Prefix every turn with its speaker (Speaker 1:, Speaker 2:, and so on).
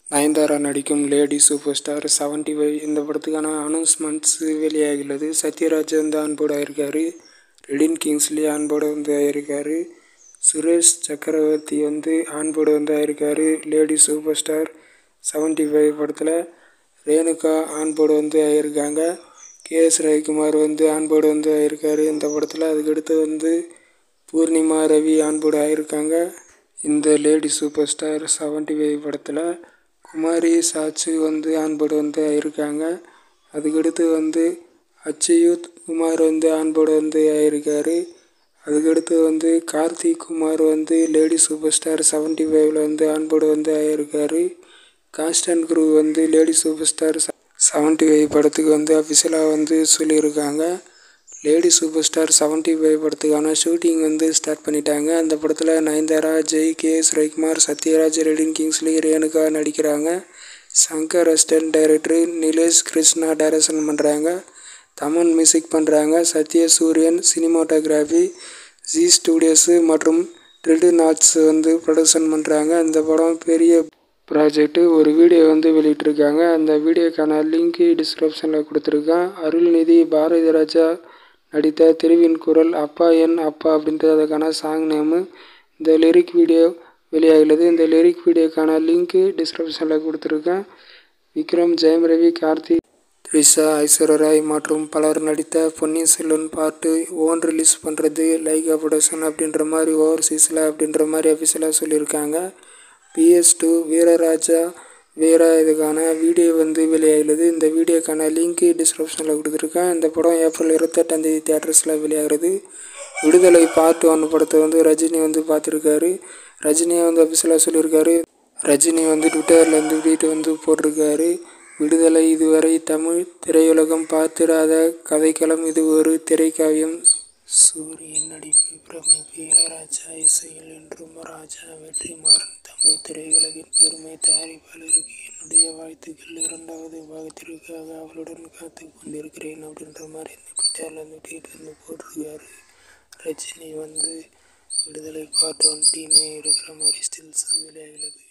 Speaker 1: நயன்தாரா நடிக்கும் lady super star seventy five இந்த படத்துக்கான அனௌன்ஸ்மெண்ட்ஸ் வெளியாகியுள்ளது சத்யராஜ் வந்து ஆன்போர்ட் ஆகியிருக்காரு ரெடின் கிங்ஸ்லி ஆன்போர்டு வந்து ஆகியிருக்காரு சுரேஷ் சக்கரவர்த்தி வந்து ஆன்போர்டு வந்து ஆகியிருக்காரு lady super star seventy five படத்தில் ரேணுகா ஆன்போர்டு வந்து ஆகியிருக்காங்க கே எஸ் ரவிக்குமார் வந்து ஆன்போர்டு வந்து ஆகியிருக்காரு இந்த படத்தில் அதுக்கடுத்து வந்து பூர்ணிமா ரவி ஆன்போர்டு ஆகியிருக்காங்க இந்த lady super star seventy five படத்தில் குமாரி சாட்சி வந்து ஆன்போர்டு வந்து ஆகியிருக்காங்க அதுக்கடுத்து வந்து அச்சுயுத் குமார் வந்து ஆன்போர்டு வந்து ஆகியிருக்காரு அதுக்கடுத்து வந்து கார்த்திக் குமார் வந்து லேடி சூப்பர் ஸ்டார் செவன்ட்டி ஃபைவ்ல வந்து ஆன்போர்டு வந்து ஆகியிருக்காரு கான்ஸ்டன்ட் குரூ வந்து lady super star seventy five படத்துக்கு வந்து அஃபிஷியலாக வந்து சொல்லியிருக்காங்க lady super star seventy five படத்துக்கான ஷூட்டிங் வந்து ஸ்டார்ட் பண்ணிட்டாங்க அந்த படத்தில் நயன்தாரா ஜெய் கே எஸ் ரவிக்குமார் சத்யராஜ் ரெடின் கிங்ஸ்லி ரேணுகா நடிக்கிறாங்க Shankar assistant director Nilesh Krishna direction பண்ணுறாங்க தமன் மியூசிக் பண்ணுறாங்க Sathya Suriyan cinematography G studios மற்றும் ட்ரில்டு நாட்ஸ் வந்து ப்ரொடக்ஷன் பண்ணுறாங்க இந்த படம் பெரிய ப்ராஜெக்ட்டு ஒரு வீடியோ வந்து வெளியிட்டிருக்காங்க அந்த வீடியோக்கான லிங்க்கு டிஸ்கிரிப்ஷனில் கொடுத்துருக்கேன் அருள்நிதி பாரதி ராஜா நடித்த திருவின் குரல் அப்பா என் அப்பா அப்படின்றதுக்கான சாங் நேமு இந்த லிரிக் வீடியோ வெளியாகியுள்ளது இந்த லிரிக் வீடியோக்கான லிங்க்கு டிஸ்கிரிப்ஷனில் கொடுத்துருக்கேன் விக்ரம் ஜெயம் ரவி கார்த்திக் த்ரிஷா ஐஸ்வர்யா ராய் மற்றும் பலர் நடித்த Ponniyin Selvan part one release பண்ணுறது லைகா ப்ரொடக்ஷன் அப்படின்ற மாதிரி ஓவர்சீஸில் அப்படின்ற மாதிரி அஃபிஷியலாக சொல்லியிருக்காங்க பிஎஸ் டூ வீரராஜா வீரா இதுக்கான வீடியோ வந்து வெளியாகியுள்ளது இந்த வீடியோக்கான லிங்க்கு டிஸ்கிரிப்ஷனில் கொடுத்துருக்கேன் இந்த படம் ஏப்ரல் இருபத்தெட்டாந்தேதி தேட்டர்ஸில் வெளியாகிறது விடுதலை பார்ட் ஒன் படத்தை வந்து ரஜினி வந்து பார்த்துருக்காரு ரஜினியை வந்து அஃபிஷியலாக சொல்லியிருக்காரு ரஜினி வந்து ட்விட்டரில் வந்து வீட்டு வந்து போட்டிருக்காரு விடுதலை இதுவரை தமிழ் திரையுலகம் பார்த்திராத கதைக்களம் இது ஒரு திரைக்காவியம் சூரியன் நடிப்பு பிரமிப்பு இளையராஜா இசையில் என்றும் ராஜா வெற்றிமாறன் தமிழ் திரையுலகின் பெருமை தயாரிப்பாளருக்கு என்னுடைய வாழ்த்துக்கள் இரண்டாவது பாகத்திற்காக அவளுடன் காத்து கொண்டிருக்கிறேன் அப்படின்ற மாதிரி இந்த ட்விட்டரில் வந்து ட்வீட் வந்து போட்டிருக்காரு ரஜினி வந்து விடுதலை பார்ட் ஒன் டீமே இருக்கிற மாதிரி ஸ்டில்ஸ் வெளியாகிறது